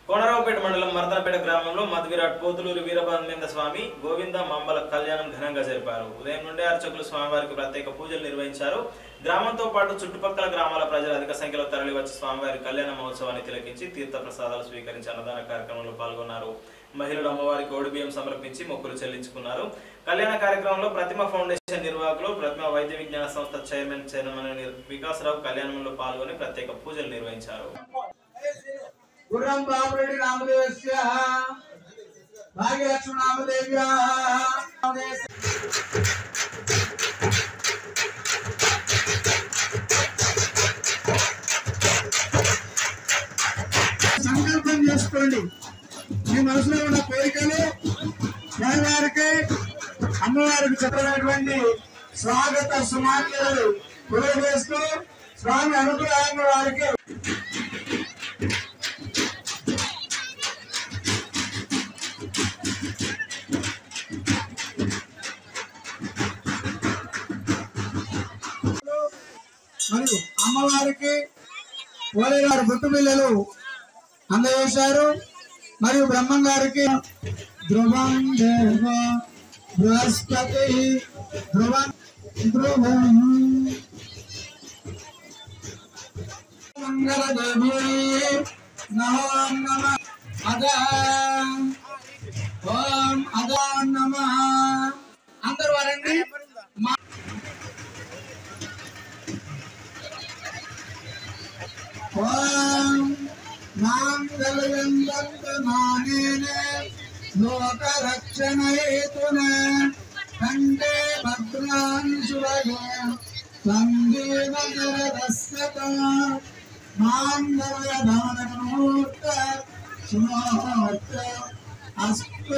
కోనరావుపేట మండలం మర్దనపేట గ్రామంలో మధువిరాట్ కోతులూరి వీరభద్రేంద్ర స్వామి గోవింద మంబల కళ్యాణం ఘనంగా జరిపారు ఉదయం నుండే అర్చకులు స్వామివారికి ప్రత్యేక పూజలు నిర్వహించారు గ్రామంతో పాటు చుట్టుపక్కల గ్రామాల ప్రజలు అధిక సంఖ్యలో తరలివచ్చి స్వామివారి కళ్యాణ మహోత్సవాన్ని తిలకించి తీర్థ ప్రసాదాలు స్వీకరించి అన్నదాన కార్యక్రమంలో పాల్గొన్నారు మహిళలు అమ్మవారికి ఓడిబియ్యం సమర్పించి మొక్కులు చెల్లించుకున్నారు కళ్యాణ కార్యక్రమంలో ప్రతిమ ఫౌండేషన్ నిర్వాహకులు ప్రతిమ వైద్య విజ్ఞాన సంస్థ చైర్మన్ చైర్మన్ వికాసరావు కళ్యాణంలో పాల్గొని ప్రత్యేక పూజలు నిర్వహించారు గుర్రం బాబురెడ్డి నామదేవస్య భాగ్యలక్ష్మి నామదేవ్యా సంకల్పం చేసుకోండి మీ మనసులో ఉన్న కోరికలు స్వామివారికి అమ్మవారికి చెప్పినటువంటి స్వాగత సుమాన్యులు తెలియజేస్తూ స్వామి అనుగ్రహాన్ని వారికి మరియు అమ్మవారికి ఓలేగారు గుట్టు పిల్లలు అందజేశారు మరియు బ్రహ్మం గారికి ధ్రువం దేవ బృహస్పతి ధ్రువం ధ్రువం మంగళదేవి నమో నమ అద ఓం అదా నమ అందరూ వారండి మా ఓం మాంగళ్యం దంతమానేన లోకరక్షణేతున కండే భద్రాన్ శుభగే సంగీవరదస్యత మాంగళ్య భవనమూర్త సుమూర్త అస్తు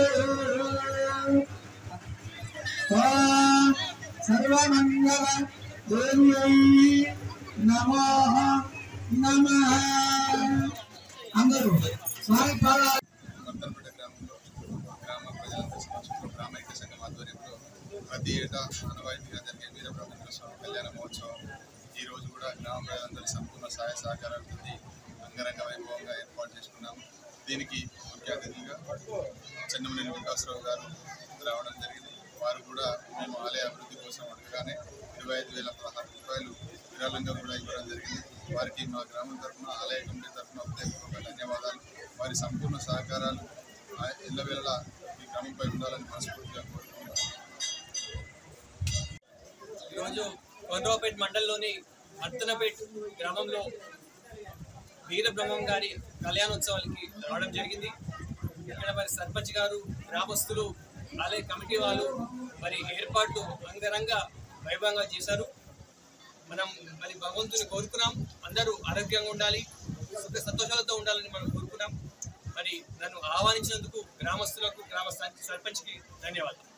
ఓం సర్వమంగళ దేవ్యై నమో నమః అందరూ స్వామి పాదాలు వర్ధనపేట గ్రామంలో గ్రామ ప్రజలందరూ సమక్షంలో గ్రామైక్య సంఘం ఆధ్వర్యంలో ప్రతి ఏటా ఆనవాయితీగా జరిగే వీరబ్రహ్మేంద్ర స్వామి కళ్యాణ మహోత్సవం ఈ రోజు కూడా గ్రామ ప్రజలందరి సంపూర్ణ సహాయ సహకారాలతో అంగరంగ వైభవంగా ఏర్పాటు చేసుకున్నాము దీనికి ముఖ్య అతిథిగా చెన్నమనేని వికాసరావు గారు రావడం జరిగింది వారు కూడా మేము ఆలయ అభివృద్ధి కోసం అడగగానే ఇరవై ఐదు వేల పదహారు రూపాయలు విరాళంగా కూడా ఇవ్వడం జరిగింది వారికి మా గ్రామం తరఫున ఆలయ కమిటీ తరఫున హృదయపూర్వక ధన్యవాదాలు వారి సంపూర్ణ సహకారాలు ఆ ఎల్లవేళలా ఈ గ్రామంపై ఉండాలని మనస్ఫూర్తిగా కోరుకుంటున్నాను ఈరోజు కొండ్రాపేట్ మండలంలోని అర్తనపేట్ గ్రామంలో వీరబ్రహ్మం గారి కళ్యాణోత్సవాలకి రావడం జరిగింది ఇక్కడ మరి సర్పంచ్ గారు గ్రామస్తులు ఆలయ కమిటీ వాళ్ళు మరి ఏర్పాట్లు అంగరంగ వైభవంగా చేశారు మనం మరి భగవంతుని కోరుకున్నాం అందరూ ఆరోగ్యంగా ఉండాలి సుఖ సంతోషాలతో ఉండాలని మనం కోరుకున్నాం మరి నన్ను ఆహ్వానించినందుకు గ్రామస్తులకు గ్రామ సర్పంచ్కి ధన్యవాదాలు